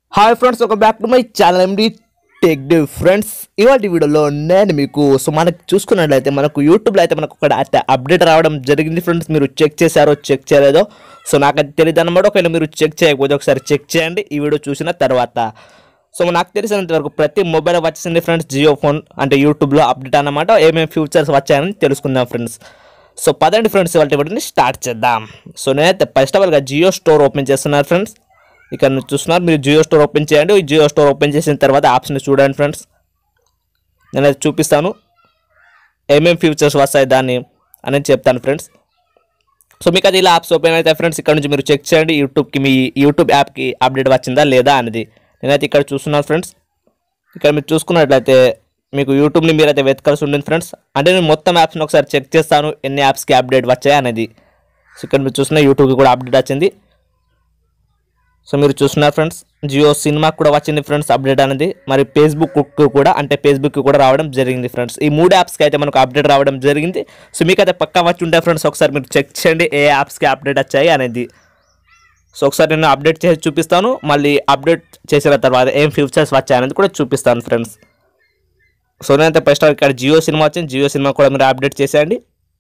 hi friends ఒక back to my channel MD tech డే friends ఇవాటి వీడియోలో నేను మీకు సో మనకు చూసుకున్నట్లయితే మనకు యూట్యూబ్లో అయితే మనకు ఒక అయితే అప్డేట్ రావడం జరిగింది ఫ్రెండ్స్ మీరు చెక్ చేశారో చెక్ చేయలేదో సో నాకు అది తెలియదు అనమాట ఒకవేళ మీరు చెక్ చేయకపోతే ఒకసారి చెక్ చేయండి ఈ వీడియో చూసిన తర్వాత సో నాకు తెలిసినంత వరకు ప్రతి మొబైల్ వచ్చింది ఫ్రెండ్స్ జియో ఫోన్ అంటే యూట్యూబ్లో అప్డేట్ అన్నమాట ఏమేమి ఫ్యూచర్స్ వచ్చాయని తెలుసుకుందాం ఫ్రెండ్స్ సో పదండి ఫ్రెండ్స్ ఇవాళ వీడియోని స్టార్ట్ చేద్దాం సో నేనైతే ఫస్ట్ ఆఫ్ ఆల్గా జియో స్టోర్ ఓపెన్ చేస్తున్నారు ఫ్రెండ్స్ ఇక్కడ మీరు చూస్తున్నారు మీరు జియో స్టోర్ ఓపెన్ చేయండి ఈ జియో స్టోర్ ఓపెన్ చేసిన తర్వాత యాప్స్ని చూడండి ఫ్రెండ్స్ నేనైతే చూపిస్తాను ఏమేమి ఫీచర్స్ వస్తాయి దాన్ని అనేది చెప్తాను ఫ్రెండ్స్ సో మీకు అది ఇలా యాప్స్ ఓపెన్ అయితే ఫ్రెండ్స్ ఇక్కడ నుంచి మీరు చెక్ చేయండి యూట్యూబ్కి మీ యూట్యూబ్ యాప్కి అప్డేట్ వచ్చిందా లేదా అనేది నేనైతే ఇక్కడ చూస్తున్నాను ఫ్రెండ్స్ ఇక్కడ మీరు చూసుకున్నట్లయితే మీకు యూట్యూబ్ని మీరైతే వెతకాల్సి ఉంటుంది ఫ్రెండ్స్ అంటే నేను మొత్తం యాప్స్ని ఒకసారి చెక్ చేస్తాను ఎన్ని యాప్స్కి అప్డేట్ వచ్చాయి అనేది సో ఇక్కడ మీరు చూసిన యూట్యూబ్కి కూడా అప్డేట్ వచ్చింది సో మీరు చూస్తున్నారు ఫ్రెండ్స్ జియో సినిమాకి కూడా వచ్చింది ఫ్రెండ్స్ అప్డేట్ అనేది మరి ఫేస్బుక్ కూడా అంటే ఫేస్బుక్ కూడా రావడం జరిగింది ఫ్రెండ్స్ ఈ మూడు యాప్స్కి అయితే మనకు అప్డేట్ రావడం జరిగింది సో మీకు అయితే పక్కా వచ్చి ఉంటాయి ఫ్రెండ్స్ ఒకసారి మీరు చెక్ చేయండి ఏ యాప్స్కి అప్డేట్ వచ్చాయి అనేది సో ఒకసారి నేను అప్డేట్ చేసి చూపిస్తాను మళ్ళీ అప్డేట్ చేసిన తర్వాత ఏం ఫీచర్స్ వచ్చాయి అనేది కూడా చూపిస్తాను ఫ్రెండ్స్ సో నేనైతే ఫస్ట్ ఇక్కడ జియో సినిమా వచ్చింది జియో సినిమా కూడా మీరు అప్డేట్ చేసేయండి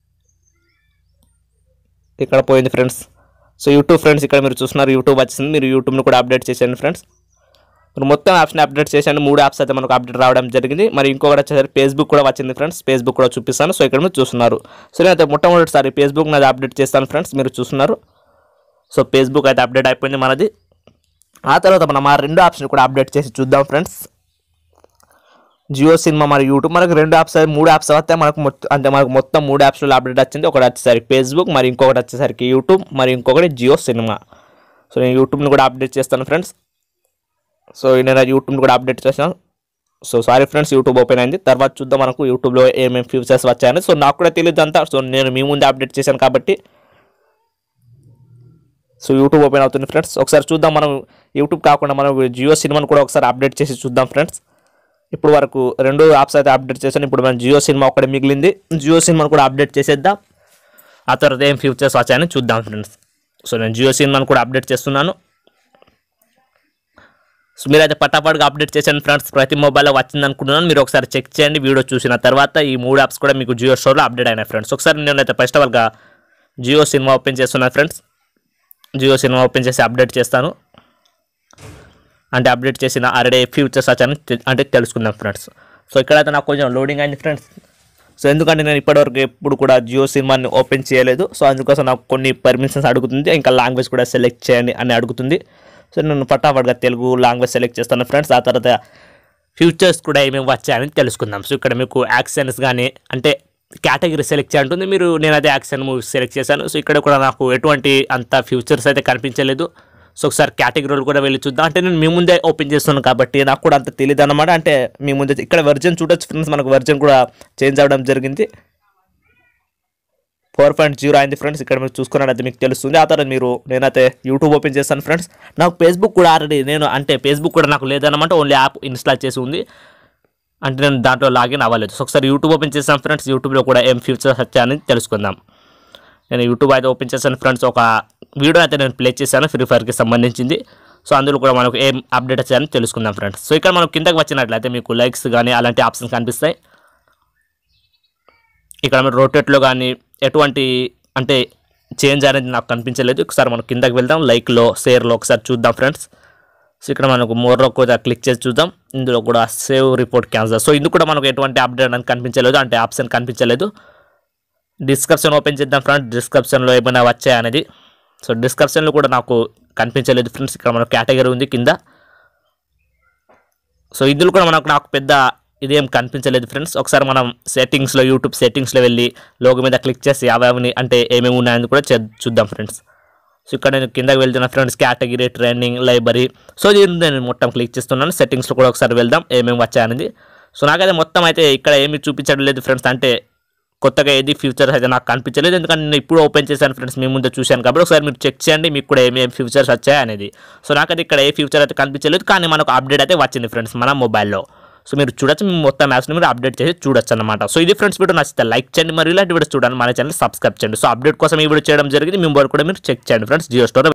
ఇక్కడ పోయింది ఫ్రెండ్స్ సో యూట్యూబ్ ఫ్రెండ్స్ ఇక్కడ మీరు చూస్తున్నారు యూట్యూబ్ వచ్చింది మీరు యూట్యూబ్ని కూడా అప్డేట్ చేసేయండి ఫ్రెండ్స్ మీరు మొత్తం యాప్స్ని అప్డేట్ చేసేయండి మూడు యాప్స్ అయితే మనకు అప్డేట్ రావడం జరిగింది మరి ఇంకొకటి వచ్చేసరికి ఫేస్బుక్ కూడా వచ్చింది ఫ్రెండ్స్ ఫేస్బుక్ కూడా చూపిస్తాను సో ఇక్కడ మీరు చూస్తున్నారు సో నేనైతే మొట్టమొదటిసారి ఫేస్బుక్ నాది అప్డేట్ చేస్తాను ఫ్రెండ్స్ మీరు చూస్తున్నారు సో ఫేస్బుక్ అయితే అప్డేట్ అయిపోయింది మనది ఆ తర్వాత మనం ఆ రెండు యాప్స్ని కూడా అప్డేట్ చేసి చూద్దాం ఫ్రెండ్స్ జియో సినిమా మరి యూట్యూబ్ మనకు రెండు యాప్స్ మూడు యాప్స్ వస్తే మనకు మొత్తం అంటే మనకు మొత్తం మూడు యాప్స్లో అప్డేట్ వచ్చింది ఒకటి వచ్చేసరికి ఫేస్బుక్ మరి ఇంకొకటి వచ్చేసరికి యూట్యూబ్ మరి ఇంకొకటి జియో సినిమా సో నేను యూట్యూబ్ని కూడా అప్డేట్ చేస్తాను ఫ్రెండ్స్ సో నేను యూట్యూబ్ని కూడా అప్డేట్ చేసాను so sorry friends YouTube open అయింది తర్వాత చూద్దాం మనకు యూట్యూబ్లో ఏమేమి ఫీచర్స్ వచ్చాయని సో నాకు కూడా తెలియదు అంతా సో నేను మీ ముందే అప్డేట్ చేశాను కాబట్టి సో యూట్యూబ్ ఓపెన్ అవుతుంది ఫ్రెండ్స్ ఒకసారి చూద్దాం మనం యూట్యూబ్ కాకుండా మనం జియో సినిమాను కూడా ఒకసారి అప్డేట్ చేసి చూద్దాం ఫ్రెండ్స్ ఇప్పుడు వరకు రెండు యాప్స్ అయితే అప్డేట్ చేశాను ఇప్పుడు మనం జియో సినిమా ఒకటి మిగిలింది జియో సినిమాను కూడా అప్డేట్ చేసేద్దాం ఆ తర్వాత ఏం ఫ్యూచర్స్ వచ్చాయని చూద్దాం ఫ్రెండ్స్ సో నేను జియో సినిమాను కూడా అప్డేట్ చేస్తున్నాను సో మీరైతే పట్టాపట్టుగా అప్డేట్ చేశాను ఫ్రెండ్స్ ప్రతి మొబైల్లో వచ్చింది అనుకుంటున్నాను మీరు ఒకసారి చెక్ చేయండి వీడియో చూసిన తర్వాత ఈ మూడు యాప్స్ కూడా మీకు జియో స్టోర్లో అప్డేట్ అయినాయి ఫ్రెండ్స్ ఒకసారి నేనైతే ఫస్ట్ ఆఫ్ ఆల్గా జియో సినిమా ఓపెన్ చేస్తున్నాను ఫ్రెండ్స్ జియో సినిమా ఓపెన్ చేసి అప్డేట్ చేస్తాను అంటే అప్డేట్ చేసిన ఆల్రెడీ ఫ్యూచర్స్ వచ్చాయని తె- అంటే తెలుసుకుందాం ఫ్రెండ్స్ సో ఇక్కడైతే నాకు కొంచెం లోడింగ్ అయింది ఫ్రెండ్స్ సో ఎందుకంటే నేను ఇప్పటివరకు ఎప్పుడు కూడా జియో సినిమాని ఓపెన్ చేయలేదు సో అందుకోసం నాకు కొన్ని పర్మిషన్స్ అడుగుతుంది ఇంకా లాంగ్వేజ్ కూడా సెలెక్ట్ చేయండి అని అడుగుతుంది సో నేను పట్టాపట్గా తెలుగు లాంగ్వేజ్ సెలెక్ట్ చేస్తాను ఫ్రెండ్స్ ఆ తర్వాత ఫ్యూచర్స్ కూడా ఏమేమి వచ్చాయని తెలుసుకుందాం సో ఇక్కడ మీకు యాక్షన్స్ కానీ అంటే కేటగిరీ సెలెక్ట్ చేయంటుంది మీరు నేనైతే యాక్షన్ మూవీ సెలెక్ట్ చేశాను సో ఇక్కడ కూడా నాకు ఎటువంటి అంత ఫ్యూచర్స్ అయితే కనిపించలేదు సో ఒకసారి కేటగిరీలు కూడా వెళ్ళి చూద్దాం అంటే నేను మీ ముందే ఓపెన్ చేస్తున్నాను కాబట్టి నాకు కూడా అంత తెలియదు అనమాట అంటే మీ ముందే ఇక్కడ వర్జన్ చూడొచ్చు ఫ్రెండ్స్ మనకు వర్జన్ కూడా చేంజ్ అవ్వడం జరిగింది ఫోర్ పాయింట్ జీరో అయింది ఫ్రెండ్స్ ఇక్కడ మీరు చూసుకున్నట్లయితే మీకు తెలుస్తుంది ఆ తర్వాత మీరు నేనైతే యూట్యూబ్ ఓపెన్ చేస్తాను ఫ్రెండ్స్ నాకు ఫేస్బుక్ కూడా ఆల్రెడీ నేను అంటే ఫేస్బుక్ కూడా నాకు లేదన్నమాట ఓన్లీ యాప్ ఇన్స్టాల్ చేసి ఉంది అంటే నేను దాంట్లో లాగిన్ అవ్వలేదు సో ఒకసారి యూట్యూబ్ ఓపెన్ చేస్తాను ఫ్రెండ్స్ యూట్యూబ్లో కూడా ఏం ఫ్యూచర్స్ వచ్చాయని తెలుసుకుందాం నేను యూట్యూబ్ అయితే ఓపెన్ చేశాను ఫ్రెండ్స్ ఒక వీడియో అయితే నేను ప్లే చేశాను ఫ్రీ ఫైర్కి సంబంధించింది సో అందులో కూడా మనకు ఏం అప్డేట్ వచ్చాయని తెలుసుకుందాం ఫ్రెండ్స్ సో ఇక్కడ మనం కిందకి వచ్చినట్లయితే మీకు లైక్స్ కానీ అలాంటి ఆప్షన్స్ కనిపిస్తాయి ఇక్కడ మీరు రొటేట్లో కానీ ఎటువంటి అంటే చేంజ్ అనేది నాకు కనిపించలేదు ఒకసారి మనం కిందకి వెళ్దాం లైక్లో షేర్లో ఒకసారి చూద్దాం ఫ్రెండ్స్ సో ఇక్కడ మనకు మోర్లో కూడా క్లిక్ చేసి చూద్దాం ఇందులో కూడా సేవ్ రిపోర్ట్ క్యాన్సర్ సో ఇందుకు కూడా మనకు ఎటువంటి అప్డేట్ అనేది కనిపించలేదు అంటే ఆప్షన్ కనిపించలేదు డిస్క్రిప్షన్ ఓపెన్ చేద్దాం ఫ్రెండ్స్ డిస్క్రిప్షన్లో ఏమైనా వచ్చాయి అనేది సో డిస్క్రిప్షన్లో కూడా నాకు కనిపించలేదు ఫ్రెండ్స్ ఇక్కడ మన కేటగిరీ ఉంది కింద సో ఇందులో కూడా మనకు నాకు పెద్ద ఇదేం కనిపించలేదు ఫ్రెండ్స్ ఒకసారి మనం సెట్టింగ్స్లో యూట్యూబ్ సెట్టింగ్స్లో వెళ్ళి లోగో మీద క్లిక్ చేసి అవన్నీ అంటే ఏమేమి ఉన్నాయని కూడా చే- చూద్దాం ఫ్రెండ్స్ సో ఇక్కడ నేను కిందకి వెళ్తున్న friends category training library so దీని మీద నేను మొత్తం క్లిక్ చేస్తున్నాను సెట్టింగ్స్లో కూడా ఒకసారి వెళ్దాం ఏమేమి వచ్చాయనేది సో నాకైతే మొత్తం అయితే ఇక్కడ ఏమీ చూపించడం లేదు ఫ్రెండ్స్ అంటే కొత్తగా ఏది ఫ్యూచర్స్ అయితే నాకు కనిపించలేదు ఎందుకంటే నేను ఇప్పుడు ఓపెన్ చేశాను ఫ్రెండ్స్ మీ ముందు చూశాను కాబట్టి ఒకసారి మీరు చెక్ చేయండి మీకు కూడా ఏమేమి ఫ్యూచర్స్ వచ్చాయి అనేది సో నాకైతే ఇక్కడ ఏ ఫ్యూచర్ అయితే కనిపించలేదు కానీ మనకు అప్డేట్ అయితే వచ్చింది ఫ్రెండ్స్ మన మొబైల్లో సో మీరు చూడొచ్చు మీ మొత్తం యాప్స్ని మీరు అప్డేట్ చేసి చూడొచ్చు అనమాట సో ఇది ఫ్రెండ్స్ వీడియో నచ్చితే లైక్ చేయండి మరియు ఇలాంటి వీడియోస్ చూడండి మన ఛానల్ సబ్స్క్రైబ్ చేయండి సో అప్డేట్ కోసం ఈ వీడియో చేయడం జరిగింది మీ మొబైల్ కూడా మీరు చెక్ చేయండి ఫ్రెండ్స్ జియో స్టోర్